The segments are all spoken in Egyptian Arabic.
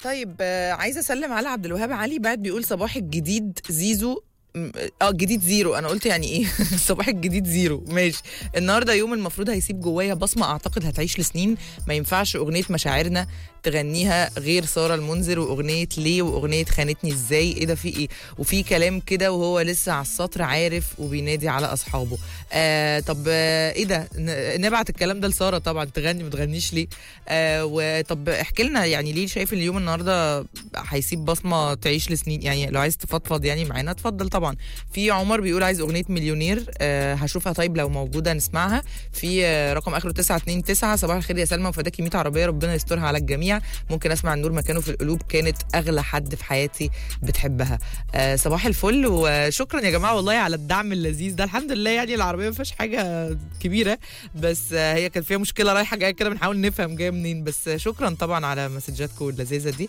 طيب آه، عايزه اسلم على عبد الوهاب علي بعد بيقول صباح الجديد زيزو م- اه جديد زيرو انا قلت يعني ايه صباح الجديد زيرو ماشي النهارده يوم المفروض هيسيب جوايا بصمه اعتقد هتعيش لسنين ما ينفعش اغنيه مشاعرنا تغنيها غير ساره المنذر واغنيه ليه واغنيه خانتني ازاي ايه ده في ايه وفي كلام كده وهو لسه على السطر عارف وبينادي على اصحابه آه طب آه ايه ده ن- نبعت الكلام ده لساره طبعا تغني ما تغنيش ليه آه وطب احكي لنا يعني ليه شايف اليوم النهارده هيسيب بصمه تعيش لسنين يعني لو عايز تفضفض يعني معانا اتفضل طبعا في عمر بيقول عايز اغنيه مليونير آه هشوفها طيب لو موجوده نسمعها في آه رقم اخره 929 صباح الخير يا سلمى وفداكي 100 عربيه ربنا يسترها على الجميع ممكن اسمع النور مكانه في القلوب كانت اغلى حد في حياتي بتحبها آه صباح الفل وشكرا يا جماعه والله على الدعم اللذيذ ده الحمد لله يعني العربيه ما فيهاش حاجه كبيره بس آه هي كانت فيها مشكله رايحه جايه كده بنحاول نفهم جايه منين بس آه شكرا طبعا على مسجاتكم اللذيذه دي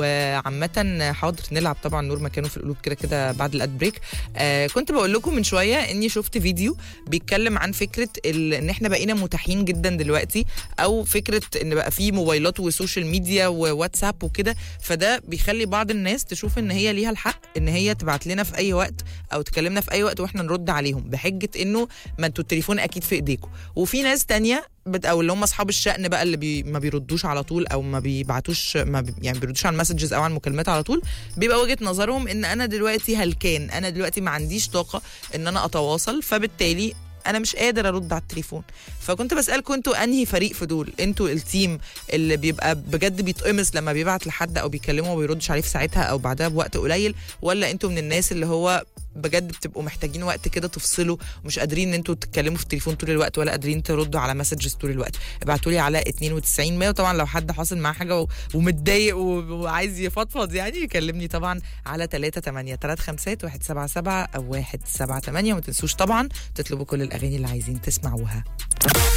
وعامه حاضر نلعب طبعا نور مكانه في القلوب كده كده بعد الاد بريك آه كنت بقول لكم من شويه اني شفت فيديو بيتكلم عن فكره ال- ان احنا بقينا متاحين جدا دلوقتي او فكره ان بقى في موبايلات وسوشيال ميديا وواتساب وكده فده بيخلي بعض الناس تشوف ان هي ليها الحق ان هي تبعت لنا في اي وقت او تكلمنا في اي وقت واحنا نرد عليهم بحجه انه ما انتوا التليفون اكيد في ايديكم وفي ناس تانية بت او اللي هم اصحاب الشأن بقى اللي بي ما بيردوش على طول او ما بيبعتوش ما بي يعني بيردوش على المسجز او على المكالمات على طول بيبقى وجهه نظرهم ان انا دلوقتي هلكان انا دلوقتي ما عنديش طاقه ان انا اتواصل فبالتالي انا مش قادر ارد على التليفون فكنت بسالكم انتوا انهي فريق في دول انتوا التيم اللي بيبقى بجد بيتقمص لما بيبعت لحد او بيكلمه وما بيردش عليه في ساعتها او بعدها بوقت قليل ولا انتوا من الناس اللي هو بجد بتبقوا محتاجين وقت كده تفصلوا ومش قادرين ان انتوا تتكلموا في التليفون طول الوقت ولا قادرين تردوا على مسجز طول الوقت ابعتوا لي على 92 100 وطبعا لو حد حاصل معاه حاجه و- ومتضايق و- وعايز يفضفض يعني يكلمني طبعا على 3 8 3 5 1 7 7 او 1 7 8 وما تنسوش طبعا تطلبوا كل الاغاني اللي عايزين تسمعوها